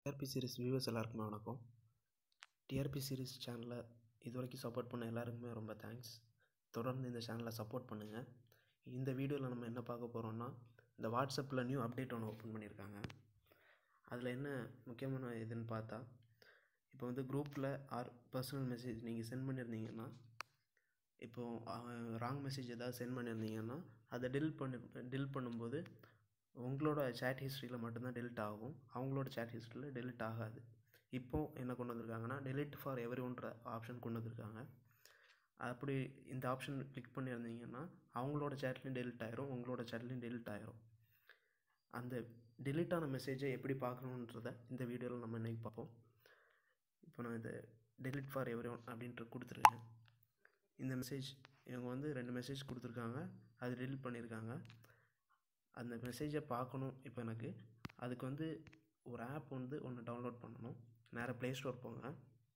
TRP series viewers எல்லாருக்குமே வணக்கம் TRP series சேனலை இது வரைக்கும் சப்போர்ட் பண்ண எல்லாருக்குமே ரொம்ப தேங்க்ஸ் தொடர்ந்து இந்த சேனலை சப்போர்ட் பண்ணுங்கள் இந்த வீடியோவில் நம்ம என்ன பார்க்க போகிறோம்னா இந்த வாட்ஸ்அப்பில் நியூ அப்டேட் ஒன்று ஓப்பன் பண்ணியிருக்காங்க அதில் என்ன முக்கியமான இதுன்னு பார்த்தா இப்போ வந்து குரூப்பில் ஆர் பர்சனல் மெசேஜ் நீங்கள் சென்ட் பண்ணியிருந்தீங்கன்னா இப்போது ராங் மெசேஜ் ஏதாவது சென்ட் பண்ணியிருந்தீங்கன்னா அதை டில் பண்ணி டில் பண்ணும்போது உங்களோட சேட் ஹிஸ்ட்ரியில் மட்டும்தான் டெலிட் ஆகும் அவங்களோட சேட் ஹிஸ்ட்ரியில் டெலிட் ஆகாது இப்போது என்ன கொண்டு வந்திருக்காங்கன்னா டெலிட் ஃபார் எவரி ஒன்ற ஆப்ஷன் கொண்டு வந்திருக்காங்க அப்படி இந்த ஆப்ஷன் கிளிக் பண்ணியிருந்தீங்கன்னா அவங்களோட சேட்லேயும் டெலிட் ஆயிரும் உங்களோட சேட்லேயும் டெலிட் ஆயிரும் அந்த டெலிட் ஆன மெசேஜை எப்படி பார்க்கணுன்றத இந்த வீடியோவில் நம்ம இன்றைக்கி பார்ப்போம் இப்போ நான் இதை டெலிட் ஃபார் எவரி ஒன் அப்படின்ட்டு கொடுத்துருக்கேன் இந்த மெசேஜ் இவங்க வந்து ரெண்டு மெசேஜ் கொடுத்துருக்காங்க அது டெலிட் பண்ணியிருக்காங்க அந்த மெசேஜை பார்க்கணும் இப்போ எனக்கு அதுக்கு வந்து ஒரு ஆப் வந்து ஒன்று டவுன்லோட் பண்ணணும் நேராக ப்ளே ஸ்டோர் போங்க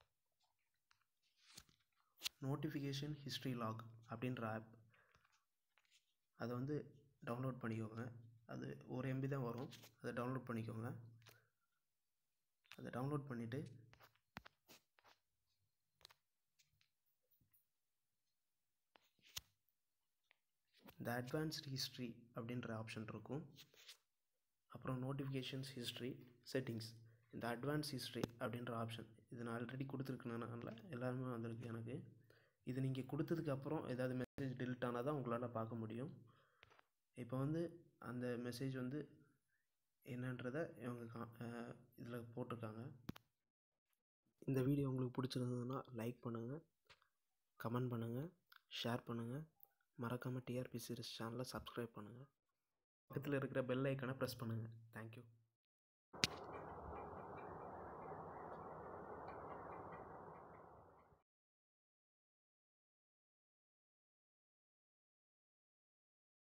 நோட்டிஃபிகேஷன் ஹிஸ்ட்ரி லாக் அப்படின்ற ஆப் அதை வந்து டவுன்லோட் பண்ணிக்கோங்க அது ஒரு எம்பி தான் வரும் அதை டவுன்லோட் பண்ணிக்கோங்க அதை டவுன்லோட் பண்ணிவிட்டு இந்த அட்வான்ஸ்டு ஹிஸ்ட்ரி அப்படின்ற ஆப்ஷன் இருக்கும் அப்புறம் நோட்டிஃபிகேஷன்ஸ் ஹிஸ்ட்ரி செட்டிங்ஸ் இந்த அட்வான்ஸ் ஹிஸ்ட்ரி அப்படின்ற ஆப்ஷன் இது நான் ஆல்ரெடி கொடுத்துருக்கனால எல்லாருமே வந்திருக்கு எனக்கு இது நீங்கள் கொடுத்ததுக்கப்புறம் ஏதாவது மெசேஜ் டெலிட் ஆனால் தான் உங்களால் பார்க்க முடியும் இப்போ வந்து அந்த மெசேஜ் வந்து என்னன்றதை இவங்க கா இதில் போட்டிருக்காங்க இந்த வீடியோ உங்களுக்கு பிடிச்சிருந்ததுன்னா லைக் பண்ணுங்கள் கமெண்ட் பண்ணுங்கள் ஷேர் பண்ணுங்கள் மறக்காமல் டிஆர்பி சீரிஸ் சேனலை சப்ஸ்கிரைப் பண்ணுங்கள் பக்கத்தில் இருக்கிற பெல் ஐக்கனை ப்ரெஸ் பண்ணுங்கள் தேங்க்யூ